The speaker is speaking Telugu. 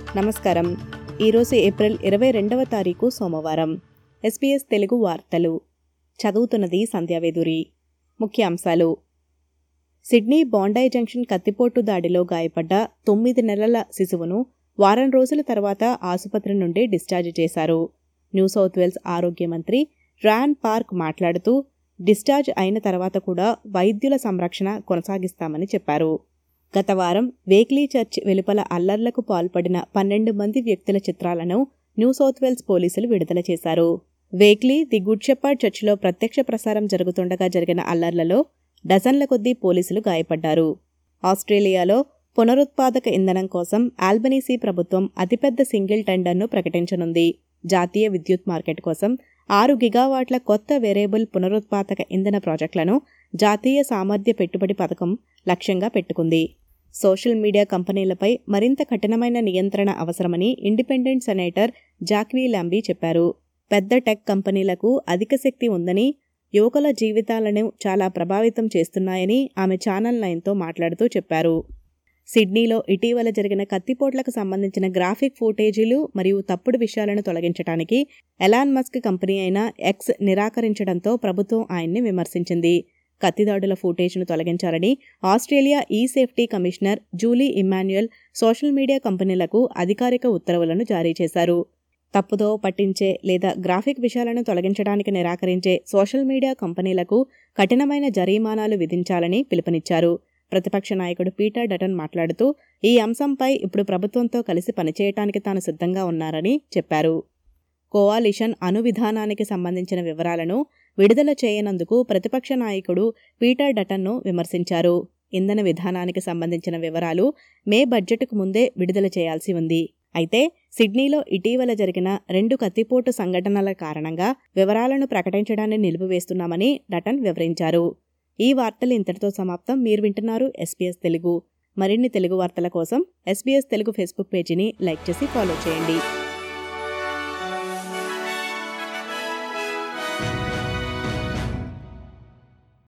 నమస్కారం ఈరోజు ఏప్రిల్ ఇరవై రెండవ తారీఖు సోమవారం ఎస్పీఎస్ తెలుగు వార్తలు చదువుతున్నది సంధ్యావేదురి ముఖ్యాంశాలు సిడ్నీ బాండాయి జంక్షన్ కత్తిపోటు దాడిలో గాయపడ్డ తొమ్మిది నెలల శిశువును వారం రోజుల తర్వాత ఆసుపత్రి నుండి డిశ్చార్జ్ చేశారు న్యూ సౌత్ వేల్స్ ఆరోగ్య మంత్రి రాన్ పార్క్ మాట్లాడుతూ డిశ్చార్జ్ అయిన తర్వాత కూడా వైద్యుల సంరక్షణ కొనసాగిస్తామని చెప్పారు గత వారం వేక్లీ చర్చ్ వెలుపల అల్లర్లకు పాల్పడిన పన్నెండు మంది వ్యక్తుల చిత్రాలను న్యూ సౌత్ వేల్స్ పోలీసులు విడుదల చేశారు వేక్లీ ది గుడ్ షెపర్డ్ చర్చిలో ప్రత్యక్ష ప్రసారం జరుగుతుండగా జరిగిన అల్లర్లలో డజన్ల కొద్దీ పోలీసులు గాయపడ్డారు ఆస్ట్రేలియాలో పునరుత్పాదక ఇంధనం కోసం ఆల్బనీసీ ప్రభుత్వం అతిపెద్ద సింగిల్ టెండర్ను ప్రకటించనుంది జాతీయ విద్యుత్ మార్కెట్ కోసం ఆరు గిగావాట్ల కొత్త వేరియబుల్ పునరుత్పాదక ఇంధన ప్రాజెక్టులను జాతీయ సామర్థ్య పెట్టుబడి పథకం లక్ష్యంగా పెట్టుకుంది సోషల్ మీడియా కంపెనీలపై మరింత కఠినమైన నియంత్రణ అవసరమని ఇండిపెండెంట్ సెనేటర్ జాక్వీ లాంబీ చెప్పారు పెద్ద టెక్ కంపెనీలకు అధిక శక్తి ఉందని యువకుల జీవితాలను చాలా ప్రభావితం చేస్తున్నాయని ఆమె ఛానల్ నైన్తో మాట్లాడుతూ చెప్పారు సిడ్నీలో ఇటీవల జరిగిన కత్తిపోట్లకు సంబంధించిన గ్రాఫిక్ ఫుటేజీలు మరియు తప్పుడు విషయాలను తొలగించడానికి ఎలాన్ మస్క్ కంపెనీ అయిన ఎక్స్ నిరాకరించడంతో ప్రభుత్వం ఆయన్ని విమర్శించింది కత్తిదాడుల ఫుటేజ్ను తొలగించాలని Australia e safety commissioner Julie Emmanuel social media కంపెనీలకు అధికారిక ఉత్తర్వులను జారీ చేశారు తప్పుదో పట్టించే లేదా గ్రాఫిక్ విషయాలను తొలగించడానికి నిరాకరించే సోషల్ మీడియా కంపెనీలకు కఠినమైన జరిమానాలు విధించాలని పిలుపునిచ్చారు ప్రతిపక్ష నాయకుడు పీటర్ డటన్ మాట్లాడుతూ ఈ అంశంపై ఇప్పుడు ప్రభుత్వంతో కలిసి పనిచేయటానికి తాను సిద్ధంగా ఉన్నారని చెప్పారు కోవాలిషన్ అణు విధానానికి సంబంధించిన వివరాలను విడుదల చేయనందుకు ప్రతిపక్ష నాయకుడు పీటర్ డటన్ను విమర్శించారు ఇంధన విధానానికి సంబంధించిన వివరాలు మే బడ్జెట్కు ముందే విడుదల చేయాల్సి ఉంది అయితే సిడ్నీలో ఇటీవల జరిగిన రెండు కత్తిపోటు సంఘటనల కారణంగా వివరాలను ప్రకటించడాన్ని నిలిపివేస్తున్నామని డటన్ వివరించారు ఈ వార్తలు ఇంతటితో సమాప్తం మీరు వింటున్నారు ఎస్పీఎస్ తెలుగు మరిన్ని తెలుగు వార్తల కోసం ఎస్బీఎస్ తెలుగు ఫేస్బుక్ పేజీని లైక్ చేసి ఫాలో చేయండి